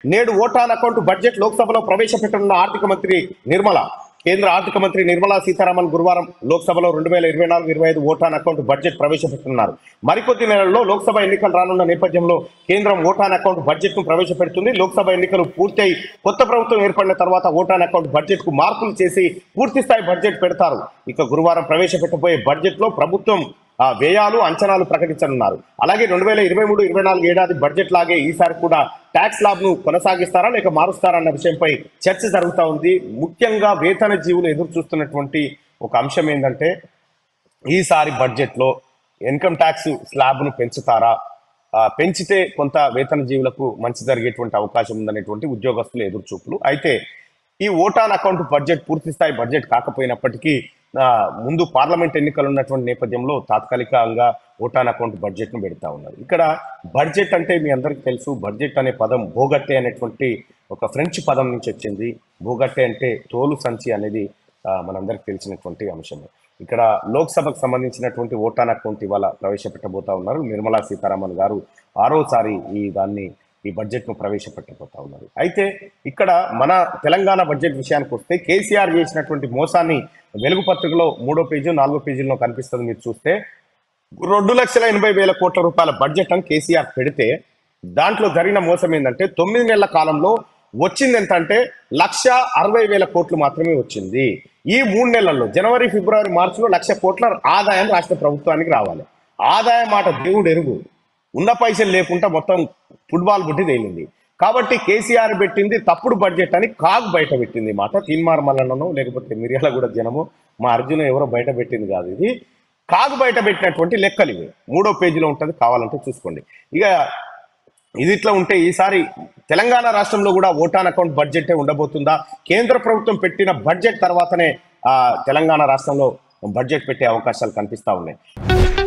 నేడు vote on account budget లోక్సభలో ప్రవేశపెట్టనున్న ఆర్థిక మంత్రి నిర్మల కేంద్ర ఆర్థిక మంత్రి నిర్మలా సీతారామన్ గురువారం లోక్సభలో రెండు వేల ఇరవై నాలుగు ఇరవై ఐదు ఓటాన్ అకౌంట్ బడ్జెట్ ప్రవేశపెట్టనున్నారు మరికొద్ది నెలల్లో లోక్సభ ఎన్నికలు రానున్న నేపథ్యంలో కేంద్రం ఓటాన్ అకౌంట్ బడ్జెట్ ను ప్రవేశపెడుతుంది లోక్సభ ఎన్నికలు పూర్తయి కొత్త ప్రభుత్వం ఏర్పడిన తర్వాత ఓటాన్ అకౌంట్ బడ్జెట్ కు మార్పులు చేసి పూర్తి స్థాయి బడ్జెట్ పెడతారు ఇక గురువారం ప్రవేశపెట్టబోయే బడ్జెట్ లో ప్రభుత్వం ఆ, వ్యయాలు అంచనాలు ప్రకటించనున్నారు అలాగే రెండు వేల ఇరవై మూడు ఇరవై నాలుగు ఏడాది బడ్జెట్ లాగే ఈసారి కూడా ట్యాక్స్ లాబ్ ను కొనసాగిస్తారా లేక మారుస్తారా అన్న విషయంపై చర్చ జరుగుతా ఉంది ముఖ్యంగా వేతన జీవులు ఎదురు చూస్తున్నటువంటి ఒక అంశం ఏంటంటే ఈసారి బడ్జెట్ లో ఇన్కమ్ ట్యాక్స్ స్లాబ్ ను పెంచుతారా ఆ, పెంచితే కొంత వేతన జీవులకు మంచి జరిగేటువంటి అవకాశం ఉందనేటువంటి ఉద్యోగస్తులు ఎదురు చూపులు అయితే ఈ ఓటాన్ అకౌంట్ బడ్జెట్ పూర్తి స్థాయి బడ్జెట్ కాకపోయినప్పటికీ ఆ, ముందు పార్లమెంట్ ఎన్నికలు ఉన్నటువంటి నేపథ్యంలో తాత్కాలికంగా ఓటాన్ అకౌంట్ బడ్జెట్ ను పెడతా ఉన్నారు ఇక్కడ బడ్జెట్ అంటే మీ అందరికీ తెలుసు బడ్జెట్ అనే పదం భోగట్టే అనేటువంటి ఒక ఫ్రెంచ్ పదం నుంచి వచ్చింది భోగట్టే అంటే తోలు సంచి అనేది ఆ, మనందరికీ తెలిసినటువంటి అంశమే ఇక్కడ లోక్సభకు సంబంధించినటువంటి ఓటాన్ అకౌంట్ ఇవాళ ప్రవేశపెట్టబోతా ఉన్నారు నిర్మలా సీతారామన్ గారు ఆరోసారి ఈ దాన్ని ఈ బడ్జెట్ ను ప్రవేశపెట్టబోతా ఉన్నారు అయితే ఇక్కడ మన తెలంగాణ బడ్జెట్ విషయానికి వస్తే కేసీఆర్ చేసినటువంటి మోసాన్ని వెలుగు పత్రికలో మూడో పేజీ నాలుగో పేజీలో కనిపిస్తుంది మీరు చూస్తే రెండు లక్షల ఎనభై వేల కోట్ల రూపాయల బడ్జెట్ అని కేసీఆర్ పెడితే దాంట్లో జరిగిన మోసం ఏంటంటే తొమ్మిది నెలల కాలంలో వచ్చింది ఎంత అంటే లక్ష అరవై వేల కోట్లు మాత్రమే వచ్చింది ఈ మూడు నెలల్లో జనవరి ఫిబ్రవరి మార్చిలో లక్ష కోట్ల ఆదాయం రాష్ట్ర ప్రభుత్వానికి రావాలి ఆదాయం మాట దేవుడు ఎరుగు ఉన్న పైసలు లేకుండా మొత్తం ఫుట్బాల్ బుట్టి తేలింది కాబట్టి కేసీఆర్ పెట్టింది తప్పుడు బడ్జెట్ అని కాగ్ బయట పెట్టింది మాట తీన్మార్ మల్లన్నను లేకపోతే మిర్యాల కూడా జనము మా అర్జున ఎవరో బయట పెట్టింది కాదు ఇది కాగు బయట పెట్టినటువంటి లెక్కలు ఇవి మూడో పేజీలో ఉంటుంది కావాలంటే చూసుకోండి ఇక ఇది ఇట్లా ఉంటే ఈసారి తెలంగాణ రాష్ట్రంలో కూడా ఓటాన్ అకౌంట్ బడ్జెటే ఉండబోతుందా కేంద్ర ప్రభుత్వం పెట్టిన బడ్జెట్ తర్వాతనే ఆ, తెలంగాణ రాష్ట్రంలో బడ్జెట్ పెట్టే అవకాశాలు కనిపిస్తా ఉన్నాయి